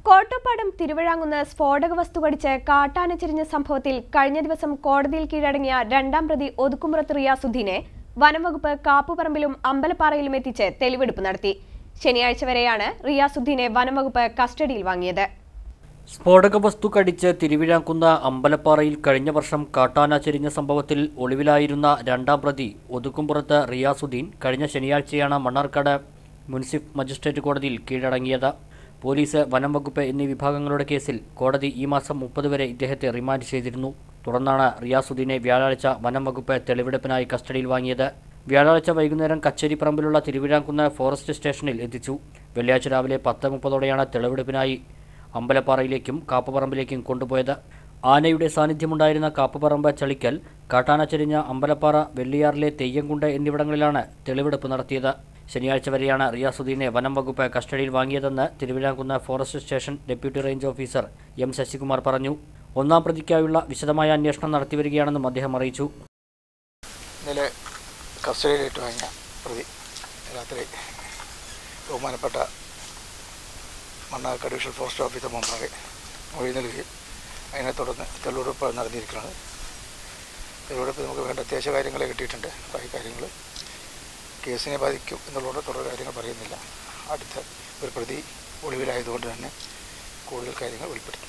കോട്ടപ്പാടം തിരുവിഴാങ്കുന്ന് സ്ഫോടക വസ്തു കടിച്ച് കാട്ടാന ചെരിഞ്ഞ സംഭവത്തിൽ കഴിഞ്ഞ ദിവസം കോടതിയിൽ കീഴടങ്ങിയ രണ്ടാം പ്രതി ഒതുക്കുമുറത്ത് റിയാസുദ്ദീനെ വനംവകുപ്പ് കാപ്പുപറമ്പിലും അമ്പലപ്പാറയിലും എത്തിച്ച് തെളിവെടുപ്പ് നടത്തി ശനിയാഴ്ച വരെയാണ് റിയാസുദ്ദീനെ വനംവകുപ്പ് കസ്റ്റഡിയിൽ വാങ്ങിയത് സ്ഫോടക വസ്തു കടിച്ച് തിരുവിഴാംകുന്ന അമ്പലപ്പാറയിൽ കഴിഞ്ഞ വർഷം കാട്ടാന ചെരിഞ്ഞ സംഭവത്തിൽ ഒളിവിലായിരുന്ന രണ്ടാം പ്രതി ഒതുക്കുംപുറത്ത് റിയാസുദ്ദീൻ കഴിഞ്ഞ ശനിയാഴ്ചയാണ് മണ്ണാർക്കാട് മുനിസിഫ് മജിസ്ട്രേറ്റ് കോടതിയിൽ കീഴടങ്ങിയത് പോലീസ് വനം വകുപ്പ് എന്നീ വിഭാഗങ്ങളുടെ കേസിൽ കോടതി ഈ മാസം മുപ്പത് വരെ ഇദ്ദേഹത്തെ റിമാൻഡ് ചെയ്തിരുന്നു തുടർന്നാണ് റിയാസുദ്ദീനെ വ്യാഴാഴ്ച വനം വകുപ്പ് തെളിവെടുപ്പിനായി കസ്റ്റഡിയിൽ വാങ്ങിയത് വ്യാഴാഴ്ച വൈകുന്നേരം കച്ചേരിപ്പറമ്പിലുള്ള തിരുവിഴാംകുന്ന് ഫോറസ്റ്റ് സ്റ്റേഷനിൽ എത്തിച്ചു വെള്ളിയാഴ്ച രാവിലെ പത്ത് മുപ്പതോടെയാണ് തെളിവെടുപ്പിനായി അമ്പലപ്പാറയിലേക്കും കാപ്പുപറമ്പിലേക്കും കൊണ്ടുപോയത് ആനയുടെ സാന്നിധ്യമുണ്ടായിരുന്ന കാപ്പുപറമ്പ് ചളിക്കൽ കാട്ടാന ചെരിഞ്ഞ അമ്പലപ്പാറ വെള്ളിയാറിലെ തെയ്യംകുണ്ട് എന്നിവിടങ്ങളിലാണ് തെളിവെടുപ്പ് നടത്തിയത് ശനിയാഴ്ച വരെയാണ് റിയാസുദ്ദീനെ വനം വകുപ്പ് കസ്റ്റഡിയിൽ വാങ്ങിയതെന്ന് Thiruvizhamkunnu forest station deputy range officer M Sasikumar പറഞ്ഞു ഒന്നാം പ്രതിക്കായുള്ള വിശദമായ അന്വേഷണം നടത്തിവരികയാണെന്നും അദ്ദേഹം അറിയിച്ചു ഇന്നലെ കസ്റ്റഡിയിലേറ്റ് വാങ്ങിയ പ്രതി രാത്രി ബഹുമാനപ്പെട്ട മണ്ണാർക്കാട് ഡിവിഷൻ ഫോറസ്റ്റ് ഓഫീസർ മുമ്പാകെ മൊഴി നൽകുകയും അതിനെ തുടർന്ന് തെളിവെടുപ്പ് നടന്നിരിക്കുന്നത് തെളിവെടുപ്പ് നമുക്ക് വേണ്ട അത്യാവശ്യ കാര്യങ്ങളെ കിട്ടിയിട്ടുണ്ട് അപ്പോൾ ഈ കാര്യങ്ങൾ കേസിനെ ബാധിക്കും എന്നുള്ളത് തുടർ കാര്യങ്ങൾ പറയുന്നില്ല അടുത്ത ഒരു പ്രതി ഒളിവിലായതുകൊണ്ട് തന്നെ കൂടുതൽ കാര്യങ്ങൾ വെളിപ്പെടുത്തുന്നില്ല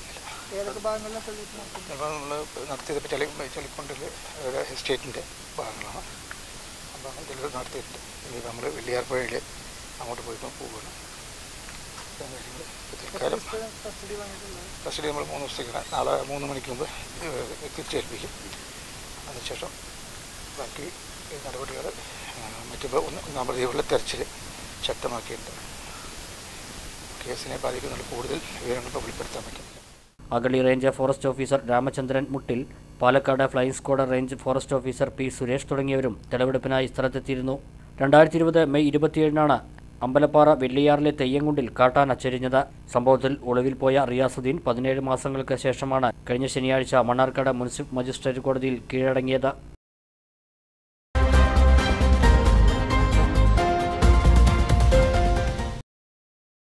അപ്പോൾ നമ്മൾ നടത്തിയത് ഇപ്പോൾ ചളി ചളിക്കൊണ്ടിൽ അവരുടെ എസ്റ്റേറ്റിൻ്റെ ഭാഗങ്ങളാണ് അപ്പോൾ ഇതിൽ നടത്തിയിട്ടുണ്ട് ഇനി നമ്മൾ വെള്ളിയാർപ്പുഴയിൽ അങ്ങോട്ട് പോയിട്ട് പോവുകയാണ് ഇത്രയും കാര്യങ്ങൾ ഇപ്പോൾ തൽക്കാലം കസ്റ്റഡി നമ്മൾ മൂന്ന് ദിവസത്തേക്ക് നാളെ മൂന്ന് മണിക്ക് മുമ്പ് ഏഹ് തിരിച്ചേൽപ്പിക്കും അതിനുശേഷം ബാക്കി നടപടികൾ മറ്റു ഒന്ന് ഒന്നാം പ്രതികളുടെ തെരച്ചിൽ ശക്തമാക്കിയിട്ടുണ്ട് കേസിനെ ബാധിക്കുന്ന കൂടുതൽ വിവരങ്ങൾ ഇപ്പോൾ വെളിപ്പെടുത്താൻ പറ്റുന്നില്ല Agali range forest officer Ramachandran Muttil Palakkad flying squad range forest officer P Suresh തുടങ്ങിയവരും തെളിവെടുപ്പിനായി സ്ഥലത്തെത്തിയിരുന്നു രണ്ടായിരത്തി ഇരുപത് മെയ് ഇരുപത്തിയേഴിനാണ് അമ്പലപ്പാറ വെള്ളിയാറിലെ തെയ്യംകുണ്ടിൽ കാട്ടാൻ അച്ചരിഞ്ഞത് സംഭവത്തിൽ ഒളിവിൽ പോയ റിയാസുദ്ദീൻ പതിനേഴ് മാസങ്ങൾക്ക് ശേഷമാണ് കഴിഞ്ഞ ശനിയാഴ്ച മണ്ണാർക്കാട് മുനിസിപ്പൽ മജിസ്ട്രേറ്റ് കോടതിയിൽ കീഴടങ്ങിയത്